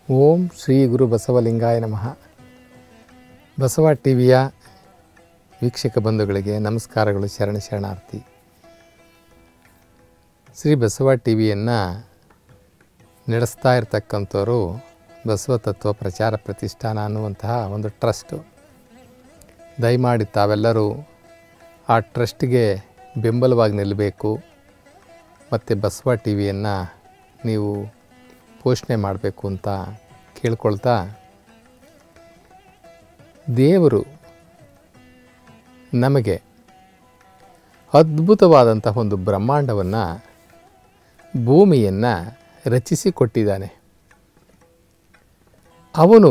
ಓಂ ಶ್ರೀ ಗುರು ಬಸವಲಿಂಗಾಯ ನಮಃ ಬಸವ ಟಿ ವಿಯ ವೀಕ್ಷಕ ಬಂಧುಗಳಿಗೆ ನಮಸ್ಕಾರಗಳು ಶರಣ ಶರಣಾರ್ಥಿ ಶ್ರೀ ಬಸವ ಟಿ ವಿಯನ್ನು ನಡೆಸ್ತಾ ಇರತಕ್ಕಂಥವರು ಬಸವ ತತ್ವ ಪ್ರಚಾರ ಪ್ರತಿಷ್ಠಾನ ಅನ್ನುವಂತಹ ಒಂದು ಟ್ರಸ್ಟು ದಯಮಾಡಿ ತಾವೆಲ್ಲರೂ ಆ ಟ್ರಸ್ಟ್ಗೆ ಬೆಂಬಲವಾಗಿ ನಿಲ್ಲಬೇಕು ಮತ್ತು ಬಸವ ಟಿ ವಿಯನ್ನು ನೀವು ಪೋಷಣೆ ಮಾಡಬೇಕು ಅಂತ ಕೇಳ್ಕೊಳ್ತಾ ದೇವರು ನಮಗೆ ಅದ್ಭುತವಾದಂತಹ ಒಂದು ಬ್ರಹ್ಮಾಂಡವನ್ನು ಭೂಮಿಯನ್ನು ರಚಿಸಿಕೊಟ್ಟಿದ್ದಾನೆ ಅವನು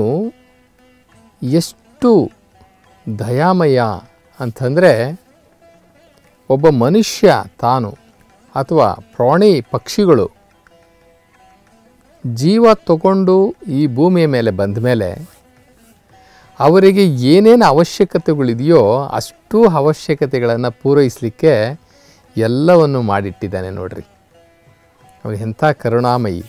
ಎಷ್ಟು ದಯಾಮಯ ಅಂತಂದರೆ ಒಬ್ಬ ಮನುಷ್ಯ ತಾನು ಅಥವಾ ಪ್ರಾಣಿ ಪಕ್ಷಿಗಳು ಜೀವ ತಗೊಂಡು ಈ ಭೂಮಿಯ ಮೇಲೆ ಬಂದ ಮೇಲೆ ಅವರಿಗೆ ಏನೇನು ಅವಶ್ಯಕತೆಗಳಿದೆಯೋ ಅಷ್ಟು ಅವಶ್ಯಕತೆಗಳನ್ನು ಪೂರೈಸಲಿಕ್ಕೆ ಎಲ್ಲವನ್ನು ಮಾಡಿಟ್ಟಿದ್ದಾನೆ ನೋಡ್ರಿ ಅವನು ಎಂಥ ಕರುಣಾಮಯಿ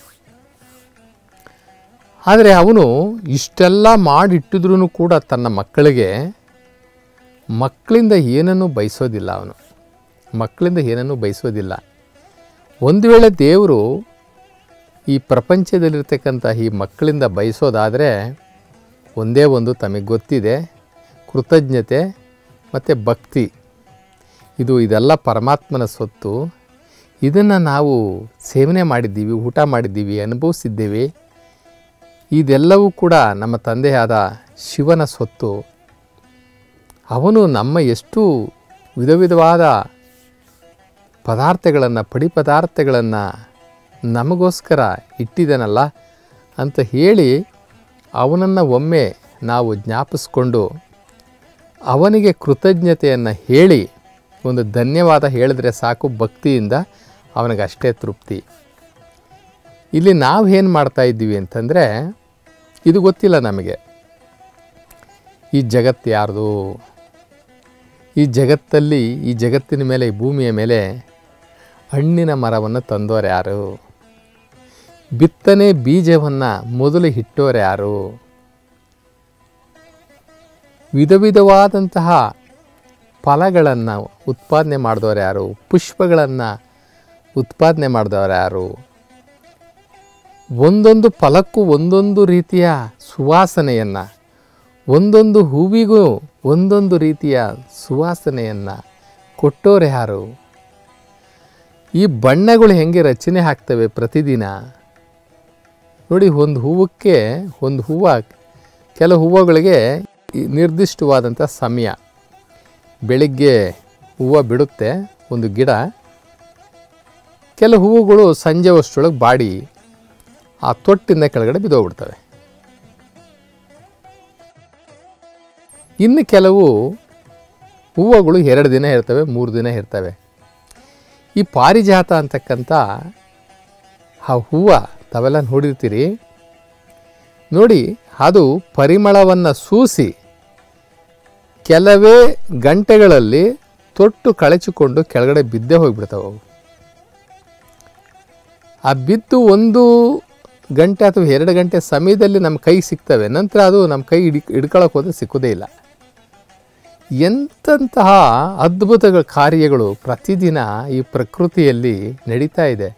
ಆದರೆ ಅವನು ಇಷ್ಟೆಲ್ಲ ಮಾಡಿಟ್ಟಿದ್ರೂ ಕೂಡ ತನ್ನ ಮಕ್ಕಳಿಗೆ ಮಕ್ಕಳಿಂದ ಏನನ್ನೂ ಬಯಸೋದಿಲ್ಲ ಅವನು ಮಕ್ಕಳಿಂದ ಏನನ್ನೂ ಬಯಸೋದಿಲ್ಲ ಒಂದು ವೇಳೆ ದೇವರು ಈ ಪ್ರಪಂಚದಲ್ಲಿರ್ತಕ್ಕಂಥ ಈ ಮಕ್ಕಳಿಂದ ಬಯಸೋದಾದರೆ ಒಂದೇ ಒಂದು ತಮಗೆ ಗೊತ್ತಿದೆ ಕೃತಜ್ಞತೆ ಮತ್ತು ಭಕ್ತಿ ಇದು ಇದೆಲ್ಲ ಪರಮಾತ್ಮನ ಸೊತ್ತು ಇದನ್ನು ನಾವು ಸೇವನೆ ಮಾಡಿದ್ದೀವಿ ಊಟ ಮಾಡಿದ್ದೀವಿ ಅನುಭವಿಸಿದ್ದೇವೆ ಇದೆಲ್ಲವೂ ಕೂಡ ನಮ್ಮ ತಂದೆಯಾದ ಶಿವನ ಸೊತ್ತು ಅವನು ನಮ್ಮ ಎಷ್ಟು ವಿಧ ವಿಧವಾದ ಪದಾರ್ಥಗಳನ್ನು ಪಡಿ ಪದಾರ್ಥಗಳನ್ನು ನಮಗೋಸ್ಕರ ಇಟ್ಟಿದ್ದಾನಲ್ಲ ಅಂತ ಹೇಳಿ ಅವನನ್ನು ಒಮ್ಮೆ ನಾವು ಜ್ಞಾಪಿಸ್ಕೊಂಡು ಅವನಿಗೆ ಕೃತಜ್ಞತೆಯನ್ನು ಹೇಳಿ ಒಂದು ಧನ್ಯವಾದ ಹೇಳಿದ್ರೆ ಸಾಕು ಭಕ್ತಿಯಿಂದ ಅವನಿಗಷ್ಟೇ ತೃಪ್ತಿ ಇಲ್ಲಿ ನಾವು ಏನು ಮಾಡ್ತಾ ಇದ್ದೀವಿ ಅಂತಂದರೆ ಇದು ಗೊತ್ತಿಲ್ಲ ನಮಗೆ ಈ ಜಗತ್ತು ಯಾರ್ದು ಈ ಜಗತ್ತಲ್ಲಿ ಈ ಜಗತ್ತಿನ ಮೇಲೆ ಈ ಭೂಮಿಯ ಮೇಲೆ ಹಣ್ಣಿನ ಮರವನ್ನು ತಂದೋರು ಯಾರು ಬಿತ್ತನೆ ಬೀಜವನ್ನು ಮೊದಲು ಇಟ್ಟೋರು ಯಾರು ವಿಧ ವಿಧವಾದಂತಹ ಫಲಗಳನ್ನು ಉತ್ಪಾದನೆ ಮಾಡಿದವರು ಯಾರು ಪುಷ್ಪಗಳನ್ನು ಉತ್ಪಾದನೆ ಮಾಡಿದವರು ಯಾರು ಒಂದೊಂದು ಫಲಕ್ಕೂ ಒಂದೊಂದು ರೀತಿಯ ಸುವಾಸನೆಯನ್ನು ಒಂದೊಂದು ಹೂವಿಗೂ ಒಂದೊಂದು ರೀತಿಯ ಸುವಾಸನೆಯನ್ನು ಕೊಟ್ಟೋರು ಯಾರು ಈ ಬಣ್ಣಗಳು ಹೆಂಗೆ ರಚನೆ ಆಗ್ತವೆ ಪ್ರತಿದಿನ ನೋಡಿ ಒಂದು ಹೂವಕ್ಕೆ ಒಂದು ಹೂವು ಕೆಲವು ಹೂವುಗಳಿಗೆ ಈ ನಿರ್ದಿಷ್ಟವಾದಂಥ ಸಮಯ ಬೆಳಿಗ್ಗೆ ಹೂವು ಬಿಡುತ್ತೆ ಒಂದು ಗಿಡ ಕೆಲವು ಹೂವುಗಳು ಸಂಜೆ ಅಷ್ಟರೊಳಗೆ ಬಾಡಿ ಆ ತೊಟ್ಟಿಂದ ಕೆಳಗಡೆ ಬಿದ್ದೋಗ್ಬಿಡ್ತವೆ ಇನ್ನು ಕೆಲವು ಹೂವುಗಳು ಎರಡು ದಿನ ಇರ್ತವೆ ಮೂರು ದಿನ ಇರ್ತವೆ ಈ ಪಾರಿಜಾತ ಅಂತಕ್ಕಂಥ ಆ ಹೂವು ತಾವೆಲ್ಲ ನೋಡಿರ್ತೀರಿ ನೋಡಿ ಅದು ಪರಿಮಳವನ್ನು ಸೂಸಿ ಕೆಲವೇ ಗಂಟೆಗಳಲ್ಲಿ ತೊಟ್ಟು ಕಳಚಿಕೊಂಡು ಕೆಳಗಡೆ ಬಿದ್ದೇ ಹೋಗಿಬಿಡ್ತಾವೆ ಅವು ಆ ಬಿದ್ದು ಒಂದು ಗಂಟೆ ಅಥವಾ ಎರಡು ಗಂಟೆ ಸಮಯದಲ್ಲಿ ನಮ್ಮ ಕೈ ಸಿಗ್ತವೆ ನಂತರ ಅದು ನಮ್ಮ ಕೈ ಹಿಡಿ ಹಿಡ್ಕೊಳಕ್ಕೆ ಹೋದ್ರೆ ಸಿಕ್ಕೋದೇ ಇಲ್ಲ ಎಂತಹ ಅದ್ಭುತಗಳ ಕಾರ್ಯಗಳು ಪ್ರತಿದಿನ ಈ ಪ್ರಕೃತಿಯಲ್ಲಿ ನಡೀತಾ ಇದೆ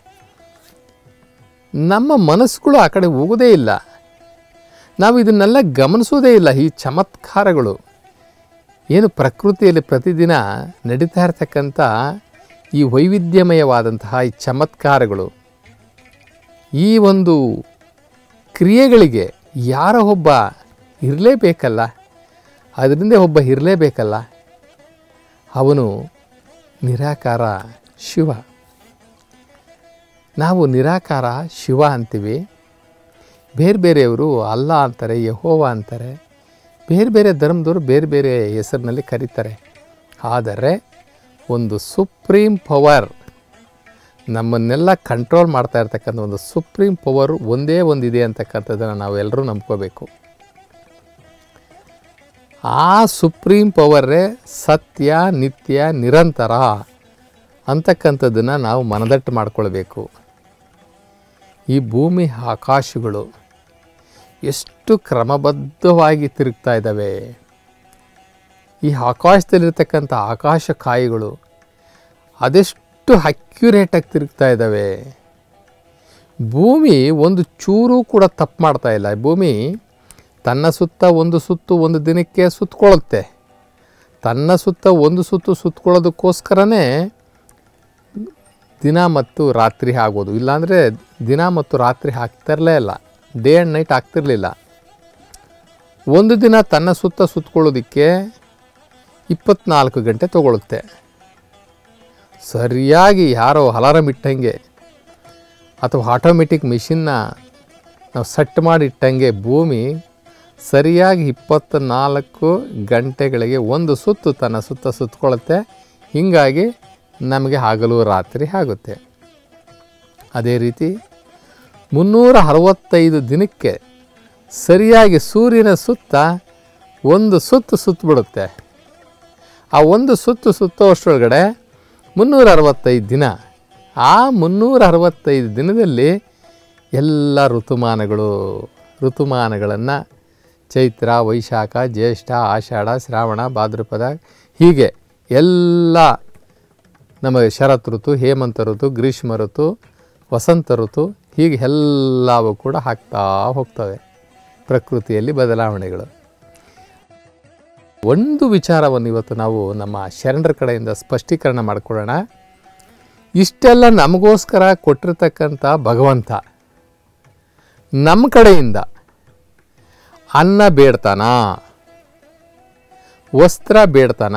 ನಮ್ಮ ಮನಸ್ಸುಗಳು ಆ ಕಡೆ ಹೋಗೋದೇ ಇಲ್ಲ ನಾವು ಇದನ್ನೆಲ್ಲ ಗಮನಿಸೋದೇ ಇಲ್ಲ ಈ ಚಮತ್ಕಾರಗಳು ಏನು ಪ್ರಕೃತಿಯಲ್ಲಿ ಪ್ರತಿದಿನ ನಡೀತಾ ಇರತಕ್ಕಂಥ ಈ ವೈವಿಧ್ಯಮಯವಾದಂತಹ ಈ ಚಮತ್ಕಾರಗಳು ಈ ಒಂದು ಕ್ರಿಯೆಗಳಿಗೆ ಯಾರ ಒಬ್ಬ ಇರಲೇಬೇಕಲ್ಲ ಅದರಿಂದ ಒಬ್ಬ ಇರಲೇಬೇಕಲ್ಲ ಅವನು ನಿರಾಕಾರ ಶಿವ ನಾವು ನಿರಾಕಾರ ಶಿವ ಅಂತೀವಿ ಬೇರೆ ಬೇರೆಯವರು ಅಲ್ಲ ಅಂತಾರೆ ಯಹೋವ ಅಂತಾರೆ ಬೇರೆ ಬೇರೆ ಧರ್ಮದವರು ಬೇರೆ ಬೇರೆ ಹೆಸರಿನಲ್ಲಿ ಕರೀತಾರೆ ಆದರೆ ಒಂದು ಸುಪ್ರೀಂ ಪವರ್ ನಮ್ಮನ್ನೆಲ್ಲ ಕಂಟ್ರೋಲ್ ಮಾಡ್ತಾ ಇರ್ತಕ್ಕಂಥ ಒಂದು ಸುಪ್ರೀಂ ಪವರ್ ಒಂದೇ ಒಂದಿದೆ ಅಂತಕ್ಕಂಥದ್ದನ್ನು ನಾವೆಲ್ಲರೂ ನಂಬ್ಕೋಬೇಕು ಆ ಸುಪ್ರೀಂ ಪವರೇ ಸತ್ಯ ನಿತ್ಯ ನಿರಂತರ ಅಂತಕ್ಕಂಥದ್ದನ್ನು ನಾವು ಮನದಟ್ಟು ಮಾಡಿಕೊಳ್ಬೇಕು ಈ ಭೂಮಿ ಆಕಾಶಗಳು ಎಷ್ಟು ಕ್ರಮಬದ್ಧವಾಗಿ ತಿರುಗ್ತಾ ಇದ್ದಾವೆ ಈ ಆಕಾಶದಲ್ಲಿರ್ತಕ್ಕಂಥ ಆಕಾಶ ಕಾಯಿಗಳು ಅದೆಷ್ಟು ಅಕ್ಯುರೇಟಾಗಿ ತಿರುಗ್ತಾ ಇದ್ದಾವೆ ಭೂಮಿ ಒಂದು ಚೂರು ಕೂಡ ತಪ್ಪು ಮಾಡ್ತಾ ಇಲ್ಲ ಭೂಮಿ ತನ್ನ ಸುತ್ತ ಒಂದು ಸುತ್ತು ಒಂದು ದಿನಕ್ಕೆ ಸುತ್ತಕೊಳ್ಳುತ್ತೆ ತನ್ನ ಸುತ್ತ ಒಂದು ಸುತ್ತು ಸುತ್ತಕೊಳ್ಳೋದಕ್ಕೋಸ್ಕರನೇ ದಿನ ಮತ್ತು ರಾತ್ರಿ ಆಗೋದು ಇಲ್ಲಾಂದರೆ ದಿನ ಮತ್ತು ರಾತ್ರಿ ಆಗ್ತಿರಲೇ ಇಲ್ಲ ಡೇ ಆ್ಯಂಡ್ ನೈಟ್ ಆಗ್ತಿರಲಿಲ್ಲ ಒಂದು ದಿನ ತನ್ನ ಸುತ್ತ ಸುತ್ತಕೊಳ್ಳೋದಕ್ಕೆ ಇಪ್ಪತ್ನಾಲ್ಕು ಗಂಟೆ ತಗೊಳುತ್ತೆ ಸರಿಯಾಗಿ ಯಾರೋ ಅಲಾರಮ್ ಇಟ್ಟಂಗೆ ಅಥವಾ ಆಟೋಮೆಟಿಕ್ ಮಿಷಿನ್ನ ನಾವು ಸೆಟ್ ಮಾಡಿ ಇಟ್ಟಂಗೆ ಭೂಮಿ ಸರಿಯಾಗಿ ಇಪ್ಪತ್ತ ನಾಲ್ಕು ಗಂಟೆಗಳಿಗೆ ಒಂದು ಸುತ್ತು ತನ್ನ ಸುತ್ತ ಸುತ್ತಕೊಳ್ಳುತ್ತೆ ಹೀಗಾಗಿ ನಮಗೆ ಹಗಲು ರಾತ್ರಿ ಆಗುತ್ತೆ ಅದೇ ರೀತಿ ಮುನ್ನೂರ ಅರವತ್ತೈದು ದಿನಕ್ಕೆ ಸರಿಯಾಗಿ ಸೂರ್ಯನ ಸುತ್ತ ಒಂದು ಸುತ್ತು ಸುತ್ತಬಿಡುತ್ತೆ ಆ ಒಂದು ಸುತ್ತು ಸುತ್ತೋಷ್ಟರೊಳಗಡೆ ಮುನ್ನೂರ ಅರವತ್ತೈದು ದಿನ ಆ ಮುನ್ನೂರ ಅರವತ್ತೈದು ದಿನದಲ್ಲಿ ಎಲ್ಲ ಋತುಮಾನಗಳು ಋತುಮಾನಗಳನ್ನು ಚೈತ್ರ ವೈಶಾಖ ಜ್ಯೇಷ್ಠ ಆಷಾಢ ಶ್ರಾವಣ ಭಾದ್ರಪದ ಹೀಗೆ ಎಲ್ಲ ನಮಗೆ ಶರತ್ ಋತು ಹೇಮಂತ ಋತು ಗ್ರೀಷ್ಮ ಋತು ವಸಂತ ಋತು ಹೀಗೆ ಎಲ್ಲವೂ ಕೂಡ ಆಗ್ತಾ ಹೋಗ್ತವೆ ಪ್ರಕೃತಿಯಲ್ಲಿ ಬದಲಾವಣೆಗಳು ಒಂದು ವಿಚಾರವನ್ನು ಇವತ್ತು ನಾವು ನಮ್ಮ ಶರಣರ ಕಡೆಯಿಂದ ಸ್ಪಷ್ಟೀಕರಣ ಮಾಡಿಕೊಳ್ಳೋಣ ಇಷ್ಟೆಲ್ಲ ನಮಗೋಸ್ಕರ ಕೊಟ್ಟಿರ್ತಕ್ಕಂಥ ಭಗವಂತ ನಮ್ಮ ಕಡೆಯಿಂದ ಅನ್ನ ಬೇಡ್ತಾನ ವಸ್ತ್ರ ಬೇಡ್ತಾನ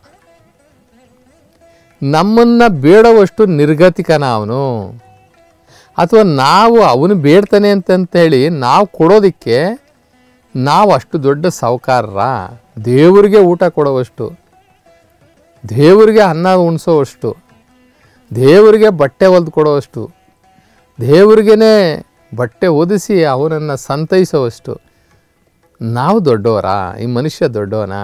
ನಮ್ಮನ್ನು ಬೇಡವಷ್ಟು ನಿರ್ಗತಿಕನ ಅವನು ಅಥವಾ ನಾವು ಅವನು ಬೇಡ್ತಾನೆ ಅಂತಂತೇಳಿ ನಾವು ಕೊಡೋದಕ್ಕೆ ನಾವು ಅಷ್ಟು ದೊಡ್ಡ ಸಾಹುಕಾರರ ದೇವರಿಗೆ ಊಟ ಕೊಡುವಷ್ಟು ದೇವರಿಗೆ ಅನ್ನ ಉಣಿಸೋವಷ್ಟು ದೇವರಿಗೆ ಬಟ್ಟೆ ಹೊಲ್ದು ಕೊಡುವಷ್ಟು ದೇವ್ರಿಗೇ ಬಟ್ಟೆ ಒದಿಸಿ ಅವನನ್ನು ಸಂತೈಸೋವಷ್ಟು ನಾವು ದೊಡ್ಡವರಾ ಈ ಮನುಷ್ಯ ದೊಡ್ಡವನಾ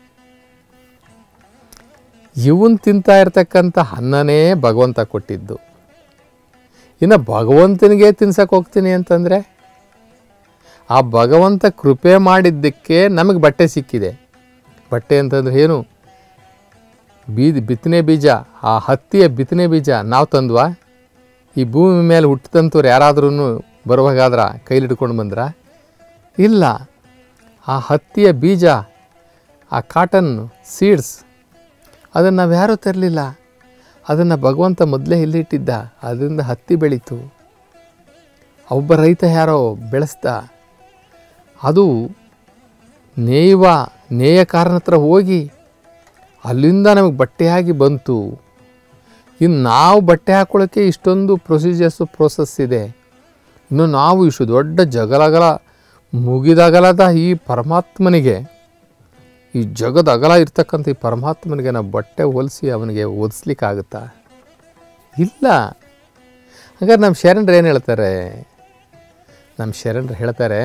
ಇವನ್ ತಿಂತಾ ಇರ್ತಕ್ಕಂಥ ಅನ್ನನೇ ಭಗವಂತ ಕೊಟ್ಟಿದ್ದು ಇನ್ನು ಭಗವಂತನಿಗೆ ತಿನ್ಸಕ್ಕೆ ಹೋಗ್ತೀನಿ ಅಂತಂದರೆ ಆ ಭಗವಂತ ಕೃಪೆ ಮಾಡಿದ್ದಕ್ಕೆ ನಮಗೆ ಬಟ್ಟೆ ಸಿಕ್ಕಿದೆ ಬಟ್ಟೆ ಅಂತಂದ್ರೆ ಏನು ಬೀದ್ ಬಿತ್ತನೆ ಬೀಜ ಆ ಹತ್ತಿಯ ಬಿತ್ತನೆ ಬೀಜ ನಾವು ತಂದ್ವಾ ಈ ಭೂಮಿ ಮೇಲೆ ಹುಟ್ಟಿದಂಥವ್ರು ಯಾರಾದ್ರೂ ಬರುವಾಗಾದ್ರ ಕೈಲಿ ಹಿಡ್ಕೊಂಡು ಬಂದ್ರ ಇಲ್ಲ ಆ ಹತ್ತಿಯ ಬೀಜ ಆ ಕಾಟನ್ ಸೀಡ್ಸ್ ಅದನ್ನು ನಾವು ಯಾರೂ ತರಲಿಲ್ಲ ಅದನ್ನು ಭಗವಂತ ಮೊದಲೇ ಇಲ್ಲಿಟ್ಟಿದ್ದ ಅದರಿಂದ ಹತ್ತಿ ಬೆಳೀತು ಒಬ್ಬ ರೈತ ಯಾರೋ ಬೆಳೆಸ್ದ ಅದು ನೇಯುವ ನೇಯಕಾರನ ಹತ್ರ ಹೋಗಿ ಅಲ್ಲಿಂದ ನಮಗೆ ಬಟ್ಟೆಯಾಗಿ ಬಂತು ಇನ್ನು ನಾವು ಬಟ್ಟೆ ಹಾಕೊಳ್ಳೋಕ್ಕೆ ಇಷ್ಟೊಂದು ಪ್ರೊಸೀಜರ್ಸು ಪ್ರೋಸೆಸ್ ಇದೆ ಇನ್ನು ನಾವು ಇಷ್ಟು ದೊಡ್ಡ ಜಗಲಗಲ ಮುಗಿದಗಲದ ಈ ಪರಮಾತ್ಮನಿಗೆ ಈ ಜಗದ ಅಗಲ ಇರ್ತಕ್ಕಂಥ ಈ ಪರಮಾತ್ಮನಿಗೆ ನಾವು ಬಟ್ಟೆ ಹೊಲಿಸಿ ಅವನಿಗೆ ಒದಿಸ್ಲಿಕ್ಕಾಗುತ್ತಾ ಇಲ್ಲ ಹಾಗಾದ್ರೆ ನಮ್ಮ ಶರಣರು ಏನು ಹೇಳ್ತಾರೆ ನಮ್ಮ ಶರಣರು ಹೇಳ್ತಾರೆ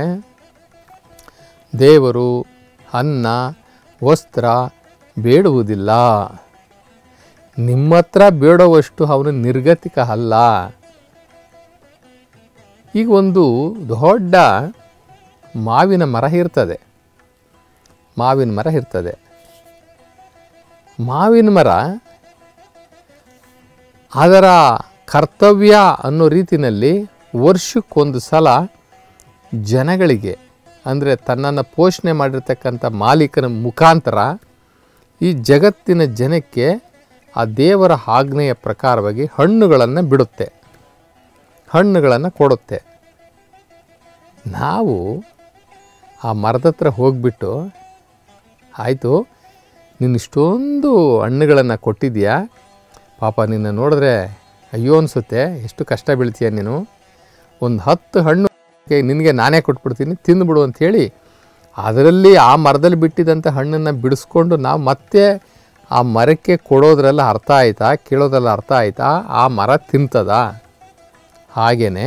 ದೇವರು ಅನ್ನ ವಸ್ತ್ರ ಬೇಡುವುದಿಲ್ಲ ನಿಮ್ಮ ಹತ್ರ ಬೇಡುವಷ್ಟು ಅವನು ನಿರ್ಗತಿಕ ಅಲ್ಲ ಈಗ ಒಂದು ದೊಡ್ಡ ಮಾವಿನ ಮರ ಇರ್ತದೆ ಮಾವಿನ ಮರ ಇರ್ತದೆ ಮಾವಿನ ಮರ ಅದರ ಕರ್ತವ್ಯ ಅನ್ನೋ ರೀತಿಯಲ್ಲಿ ವರ್ಷಕ್ಕೊಂದು ಸಲ ಜನಗಳಿಗೆ ಅಂದರೆ ತನ್ನನ್ನು ಪೋಷಣೆ ಮಾಡಿರ್ತಕ್ಕಂಥ ಮಾಲೀಕನ ಮುಖಾಂತರ ಈ ಜಗತ್ತಿನ ಜನಕ್ಕೆ ಆ ದೇವರ ಆಜ್ಞೆಯ ಪ್ರಕಾರವಾಗಿ ಹಣ್ಣುಗಳನ್ನು ಬಿಡುತ್ತೆ ಹಣ್ಣುಗಳನ್ನು ಕೊಡುತ್ತೆ ನಾವು ಆ ಮರದ ಹತ್ರ ಹೋಗಿಬಿಟ್ಟು ಆಯಿತು ನೀನು ಇಷ್ಟೊಂದು ಹಣ್ಣುಗಳನ್ನು ಕೊಟ್ಟಿದ್ದೀಯಾ ಪಾಪ ನಿನ್ನ ನೋಡಿದ್ರೆ ಅಯ್ಯೋ ಅನಿಸುತ್ತೆ ಎಷ್ಟು ಕಷ್ಟ ಬೀಳ್ತೀಯ ನೀನು ಒಂದು ಹತ್ತು ಹಣ್ಣು ನಿನಗೆ ನಾನೇ ಕೊಟ್ಬಿಡ್ತೀನಿ ತಿಂದುಬಿಡು ಅಂಥೇಳಿ ಅದರಲ್ಲಿ ಆ ಮರದಲ್ಲಿ ಬಿಟ್ಟಿದ್ದಂಥ ಹಣ್ಣನ್ನು ಬಿಡಿಸ್ಕೊಂಡು ನಾವು ಮತ್ತೆ ಆ ಮರಕ್ಕೆ ಕೊಡೋದ್ರೆಲ್ಲ ಅರ್ಥ ಆಯ್ತಾ ಕೇಳೋದ್ರೆಲ್ಲ ಅರ್ಥ ಆಯ್ತಾ ಆ ಮರ ತಿಂತದ ಹಾಗೆಯೇ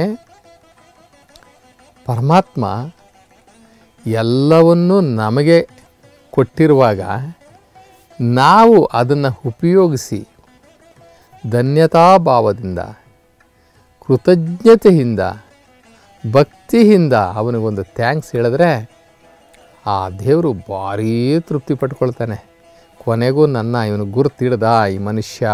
ಪರಮಾತ್ಮ ಎಲ್ಲವನ್ನೂ ನಮಗೆ ಕೊಟ್ಟಿರುವಾಗ ನಾವು ಅದನ್ನು ಉಪಯೋಗಿಸಿ ಧನ್ಯತಾಭಾವದಿಂದ ಕೃತಜ್ಞತೆಯಿಂದ ಭಕ್ತಿಯಿಂದ ಅವನಿಗೊಂದು ಥ್ಯಾಂಕ್ಸ್ ಹೇಳಿದ್ರೆ ಆ ದೇವರು ಭಾರೀ ತೃಪ್ತಿ ಪಟ್ಕೊಳ್ತಾನೆ ಕೊನೆಗೂ ನನ್ನ ಇವನು ಗುರುತಿಡ್ದ ಈ ಮನುಷ್ಯ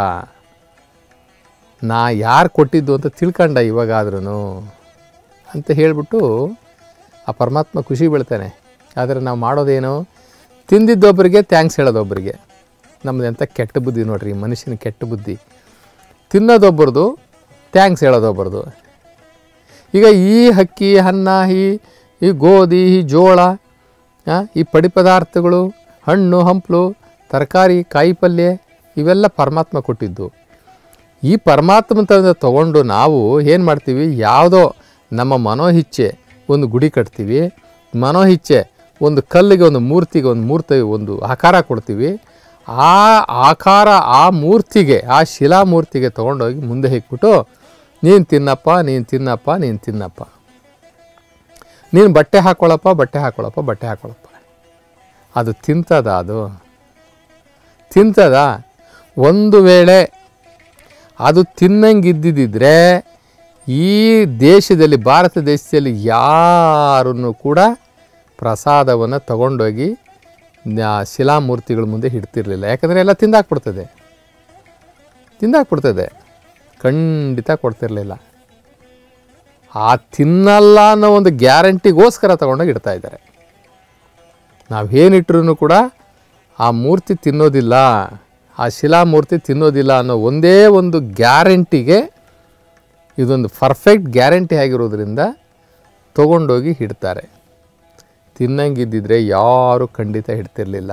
ನಾ ಯಾರು ಕೊಟ್ಟಿದ್ದು ಅಂತ ತಿಳ್ಕೊಂಡ ಇವಾಗಾದ್ರೂ ಅಂತ ಹೇಳಿಬಿಟ್ಟು ಆ ಪರಮಾತ್ಮ ಖುಷಿ ಬೀಳ್ತಾನೆ ಆದರೆ ನಾವು ಮಾಡೋದೇನು ತಿಂದಿದ್ದೊಬ್ಬರಿಗೆ ಥ್ಯಾಂಕ್ಸ್ ಹೇಳೋದೊಬ್ಬರಿಗೆ ನಮ್ಮದು ಎಂಥ ಕೆಟ್ಟ ಬುದ್ಧಿ ನೋಡ್ರಿ ಈ ಮನುಷ್ಯನ ಕೆಟ್ಟ ಬುದ್ಧಿ ತಿನ್ನೋದೊಬ್ಬರದು ಥ್ಯಾಂಕ್ಸ್ ಹೇಳೋದೊಬ್ಬರದು ಈಗ ಈ ಹಕ್ಕಿ ಅನ್ನ ಈ ಈ ಗೋಧಿ ಈ ಜೋಳ ಆ, ಈ ಪಡಿ ಪದಾರ್ಥಗಳು ಹಣ್ಣು ಹಂಪಲು ತರಕಾರಿ ಕಾಯಿ ಪಲ್ಯ ಇವೆಲ್ಲ ಪರಮಾತ್ಮ ಕೊಟ್ಟಿದ್ದು ಈ ಪರಮಾತ್ಮ ತಂದ ತಗೊಂಡು ನಾವು ಏನು ಮಾಡ್ತೀವಿ ಯಾವುದೋ ನಮ್ಮ ಮನೋಹಿಚ್ಛೆ ಒಂದು ಗುಡಿ ಕಟ್ತೀವಿ ಮನೋಹಿಚ್ಛೆ ಒಂದು ಕಲ್ಲಿಗೆ ಒಂದು ಮೂರ್ತಿಗೆ ಒಂದು ಮೂರ್ತಿ ಒಂದು ಆಕಾರ ಕೊಡ್ತೀವಿ ಆ ಆಕಾರ ಆ ಮೂರ್ತಿಗೆ ಆ ಶಿಲಾಮೂರ್ತಿಗೆ ತೊಗೊಂಡೋಗಿ ಮುಂದೆ ಇಕ್ಬಿಟ್ಟು ನೀನು ತಿನ್ನಪ್ಪ ನೀನು ತಿನ್ನಪ್ಪ ನೀನು ತಿನ್ನಪ್ಪ ನೀನು ಬಟ್ಟೆ ಹಾಕ್ಕೊಳ್ಳಪ್ಪ ಬಟ್ಟೆ ಹಾಕ್ಕೊಳ್ಳಪ್ಪ ಬಟ್ಟೆ ಹಾಕ್ಕೊಳ್ಳಪ್ಪ ಅದು ತಿಂತದ ಅದು ತಿಂತದ ಒಂದು ವೇಳೆ ಅದು ತಿನ್ನಂಗಿದ್ದಿದ್ದರೆ ಈ ದೇಶದಲ್ಲಿ ಭಾರತ ದೇಶದಲ್ಲಿ ಯಾರನ್ನು ಕೂಡ ಪ್ರಸಾದವನ್ನು ತಗೊಂಡೋಗಿ ಆ ಶಿಲಾಮೂರ್ತಿಗಳ ಮುಂದೆ ಇಡ್ತಿರ್ಲಿಲ್ಲ ಯಾಕಂದರೆ ಎಲ್ಲ ತಿಂದಾಕ್ಬಿಡ್ತದೆ ತಿಂದಾಕ್ಬಿಡ್ತದೆ ಖಂಡಿತ ಕೊಡ್ತಿರ್ಲಿಲ್ಲ ಆ ತಿನ್ನಲ್ಲ ಅನ್ನೋ ಒಂದು ಗ್ಯಾರಂಟಿಗೋಸ್ಕರ ತಗೊಂಡೋಗಿ ಇಡ್ತಾ ಇದ್ದಾರೆ ನಾವೇನಿಟ್ರೂ ಕೂಡ ಆ ಮೂರ್ತಿ ತಿನ್ನೋದಿಲ್ಲ ಆ ಶಿಲಾಮೂರ್ತಿ ತಿನ್ನೋದಿಲ್ಲ ಅನ್ನೋ ಒಂದೇ ಒಂದು ಗ್ಯಾರಂಟಿಗೆ ಇದೊಂದು ಪರ್ಫೆಕ್ಟ್ ಗ್ಯಾರಂಟಿ ಆಗಿರೋದ್ರಿಂದ ತಗೊಂಡೋಗಿ ಇಡ್ತಾರೆ ತಿನ್ನಂಗಿದ್ದಿದ್ರೆ ಯಾರೂ ಖಂಡಿತ ಇಡ್ತಿರ್ಲಿಲ್ಲ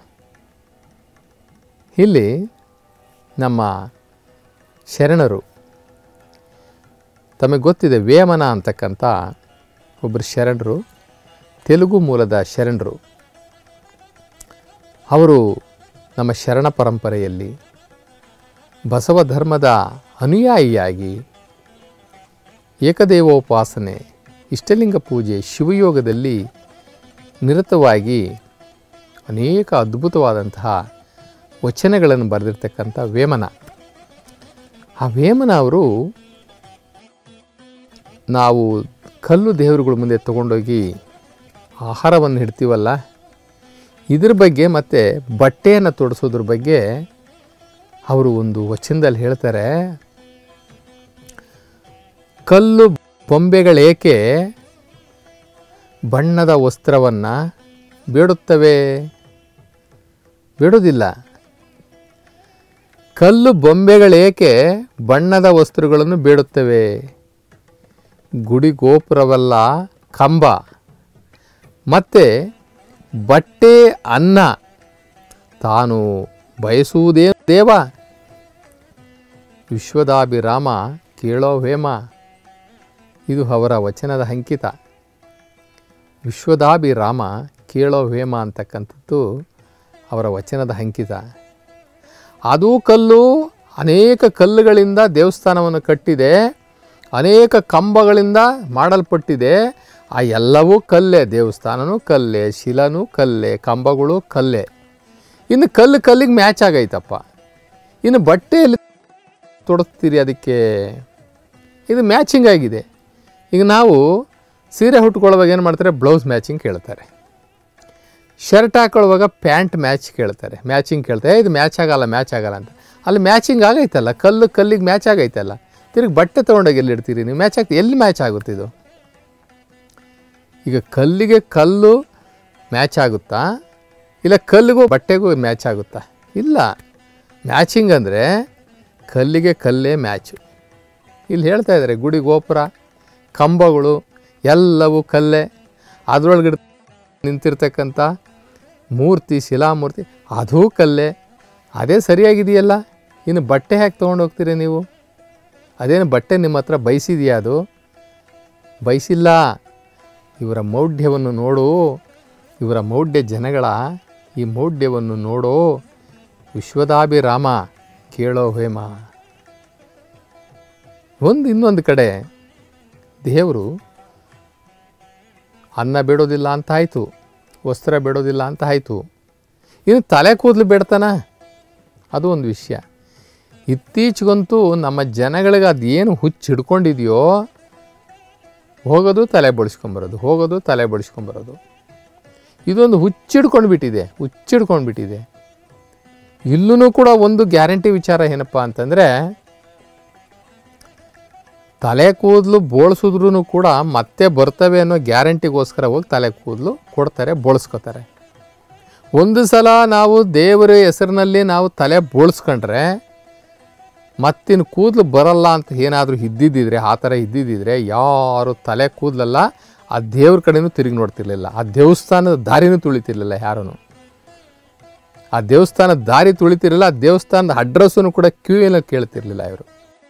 ಇಲ್ಲಿ ನಮ್ಮ ಶರಣರು ತಮಗೆ ಗೊತ್ತಿದೆ ವೇಮನ ಅಂತಕ್ಕಂಥ ಒಬ್ಬರು ಶರಣರು ತೆಲುಗು ಮೂಲದ ಶರಣರು ಅವರು ನಮ್ಮ ಶರಣ ಪರಂಪರೆಯಲ್ಲಿ ಬಸವ ಧರ್ಮದ ಅನುಯಾಯಿಯಾಗಿ ಏಕದೇವೋಪಾಸನೆ ಇಷ್ಟಲಿಂಗ ಪೂಜೆ ಶಿವಯೋಗದಲ್ಲಿ ನಿರತವಾಗಿ ಅನೇಕ ಅದ್ಭುತವಾದಂತಹ ವಚನಗಳನ್ನು ಬರೆದಿರ್ತಕ್ಕಂಥ ವೇಮನ ಆ ವೇಮನ ಅವರು ನಾವು ಕಲ್ಲು ದೇವರುಗಳ ಮುಂದೆ ತಗೊಂಡೋಗಿ ಆಹಾರವನ್ನು ಇಡ್ತೀವಲ್ಲ ಇದ್ರ ಬಗ್ಗೆ ಮತ್ತು ಬಟ್ಟೆಯನ್ನು ತೊಡಿಸೋದ್ರ ಬಗ್ಗೆ ಅವರು ಒಂದು ವಚನದಲ್ಲಿ ಹೇಳ್ತಾರೆ ಕಲ್ಲು ಬೊಂಬೆಗಳೇಕೆ ಬಣ್ಣದ ವಸ್ತ್ರವನ್ನು ಬೇಡುತ್ತವೆ ಬೇಡೋದಿಲ್ಲ ಕಲ್ಲು ಬೊಂಬೆಗಳೇಕೆ ಬಣ್ಣದ ವಸ್ತ್ರಗಳನ್ನು ಬೇಡುತ್ತವೆ ಗುಡಿ ಗೋಪುರವಲ್ಲ ಕಂಬ ಮತ್ತು ಬಟ್ಟೆ ಅನ್ನ ತಾನು ಬಯಸುವುದೇ ದೇವ ವಿಶ್ವದಾಭಿರಾಮ ಕೇಳೋ ಹೇಮ ಇದು ಅವರ ವಚನದ ಅಂಕಿತ ವಿಶ್ವದಾಭಿರಾಮ ಕೇಳೋ ಹೇಮ ಅಂತಕ್ಕಂಥದ್ದು ಅವರ ವಚನದ ಅಂಕಿತ ಅದು ಕಲ್ಲು ಅನೇಕ ಕಲ್ಲುಗಳಿಂದ ದೇವಸ್ಥಾನವನ್ನು ಕಟ್ಟಿದೆ ಅನೇಕ ಕಂಬಗಳಿಂದ ಮಾಡಲ್ಪಟ್ಟಿದೆ ಆ ಎಲ್ಲವೂ ಕಲ್ಲೇ ದೇವಸ್ಥಾನನೂ ಕಲ್ಲೇ ಶಿಲನೂ ಕಲ್ಲೇ ಕಂಬಗಳು ಕಲ್ಲೇ ಇನ್ನು ಕಲ್ಲು ಕಲ್ಲಿಗೆ ಮ್ಯಾಚ್ ಆಗೈತಪ್ಪ ಇನ್ನು ಬಟ್ಟೆಯಲ್ಲಿ ತೊಡಸ್ತೀರಿ ಅದಕ್ಕೆ ಇದು ಮ್ಯಾಚಿಂಗ್ ಆಗಿದೆ ಈಗ ನಾವು ಸೀರೆ ಹುಟ್ಕೊಳ್ಳುವಾಗ ಏನು ಮಾಡ್ತಾರೆ ಬ್ಲೌಸ್ ಮ್ಯಾಚಿಂಗ್ ಕೇಳ್ತಾರೆ ಶರ್ಟ್ ಹಾಕೊಳ್ಳುವಾಗ ಪ್ಯಾಂಟ್ ಮ್ಯಾಚ್ ಕೇಳ್ತಾರೆ ಮ್ಯಾಚಿಂಗ್ ಕೇಳ್ತಾರೆ "ಏ, ಇದು ಮ್ಯಾಚ್ ಆಗಲ್ಲ ಮ್ಯಾಚ್ ಆಗಲ್ಲ ಅಂತ ಅಲ್ಲಿ ಮ್ಯಾಚಿಂಗ್ ಆಗೈತಲ್ಲ ಕಲ್ಲು ಕಲ್ಲಿಗೆ ಮ್ಯಾಚ್ ಆಗೈತಲ್ಲ ತಿರುಗಿ ಬಟ್ಟೆ ತೊಗೊಂಡೋಗಿ ಎಲ್ಲಿ ಇಡ್ತೀರಿ ನೀವು ಮ್ಯಾಚ್ ಆಗ್ತಿ ಎಲ್ಲಿ ಮ್ಯಾಚ್ ಆಗುತ್ತೆ ಇದು ಈಗ ಕಲ್ಲಿಗೆ ಕಲ್ಲು ಮ್ಯಾಚ್ ಆಗುತ್ತಾ ಇಲ್ಲ ಕಲ್ಲಿಗೂ ಬಟ್ಟೆಗೂ ಮ್ಯಾಚ್ ಆಗುತ್ತಾ ಇಲ್ಲ ಮ್ಯಾಚಿಂಗ್ ಅಂದರೆ ಕಲ್ಲಿಗೆ ಕಲ್ಲೇ ಮ್ಯಾಚು ಇಲ್ಲಿ ಹೇಳ್ತಾ ಇದ್ದಾರೆ ಗುಡಿ ಗೋಪುರ ಕಂಬಗಳು ಎಲ್ಲವೂ ಕಲ್ಲೇ ಅದರೊಳಗೆ ನಿಂತಿರ್ತಕ್ಕಂಥ ಮೂರ್ತಿ ಶಿಲಾಮೂರ್ತಿ ಅದೂ ಕಲ್ಲೇ ಅದೇ ಸರಿಯಾಗಿದೆಯಲ್ಲ ಇನ್ನು ಬಟ್ಟೆ ಹೇಗೆ ತೊಗೊಂಡು ಹೋಗ್ತೀರಿ ನೀವು ಅದೇನು ಬಟ್ಟೆ ನಿಮ್ಮ ಹತ್ರ ಬಯಸಿದೆಯಾ ಅದು ಬಯಸಿಲ್ಲ ಇವರ ಮೌಢ್ಯವನ್ನು ನೋಡು ಇವರ ಮೌಢ್ಯ ಜನಗಳ ಈ ಮೌಢ್ಯವನ್ನು ನೋಡು ವಿಶ್ವದಾಭಿರಾಮ ಕೇಳೋ ಹೇಮ ಒಂದು ಇನ್ನೊಂದು ಕಡೆ ದೇವರು ಅನ್ನ ಬಿಡೋದಿಲ್ಲ ಅಂತ ಆಯಿತು ವಸ್ತ್ರ ಬಿಡೋದಿಲ್ಲ ಅಂತ ಆಯಿತು ಇನ್ನು ತಲೆ ಕೂದಲು ಬಿಡ್ತಾನ ಅದು ಒಂದು ವಿಷಯ ಇತ್ತೀಚೆಗಂತೂ ನಮ್ಮ ಜನಗಳಿಗೆ ಅದೇನು ಹುಚ್ಚು ಹಿಡ್ಕೊಂಡಿದೆಯೋ ಹೋಗೋದು ತಲೆ ಬಡಿಸ್ಕೊಂಬರೋದು ಹೋಗೋದು ತಲೆ ಬಡಿಸ್ಕೊಂಬರೋದು ಇದೊಂದು ಹುಚ್ಚಿಡ್ಕೊಂಡು ಬಿಟ್ಟಿದೆ ಹುಚ್ಚಿಡ್ಕೊಂಡು ಬಿಟ್ಟಿದೆ ಇಲ್ಲೂ ಕೂಡ ಒಂದು ಗ್ಯಾರಂಟಿ ವಿಚಾರ ಏನಪ್ಪ ಅಂತಂದರೆ ತಲೆ ಕೂದಲು ಬೋಳ್ಸಿದ್ರೂ ಕೂಡ ಮತ್ತೆ ಬರ್ತವೆ ಅನ್ನೋ ಗ್ಯಾರಂಟಿಗೋಸ್ಕರ ಹೋಗಿ ತಲೆ ಕೂದಲು ಕೊಡ್ತಾರೆ ಬೋಳ್ಸ್ಕೊತಾರೆ ಒಂದು ಸಲ ನಾವು ದೇವರ ಹೆಸರಿನಲ್ಲಿ ನಾವು ತಲೆ ಬೋಳ್ಸ್ಕೊಂಡ್ರೆ ಮತ್ತಿನ್ನು ಕೂದಲು ಬರಲ್ಲ ಅಂತ ಏನಾದರೂ ಇದ್ದಿದ್ದಿದ್ರೆ ಆ ಥರ ಇದ್ದಿದ್ದಿದ್ರೆ ಯಾರು ತಲೆ ಕೂದಲಲ್ಲ ಆ ದೇವ್ರ ಕಡೆನೂ ತಿರುಗಿ ನೋಡ್ತಿರ್ಲಿಲ್ಲ ಆ ದೇವಸ್ಥಾನದ ದಾರಿನೂ ತುಳಿತಿರ್ಲಿಲ್ಲ ಯಾರೂ ಆ ದೇವಸ್ಥಾನದ ದಾರಿ ತುಳಿತಿರಲಿಲ್ಲ ಆ ದೇವಸ್ಥಾನದ ಅಡ್ರೆಸ್ಸನ್ನು ಕೂಡ ಕ್ಯೂ ಎಲ್ಲ ಕೇಳ್ತಿರ್ಲಿಲ್ಲ ಇವರು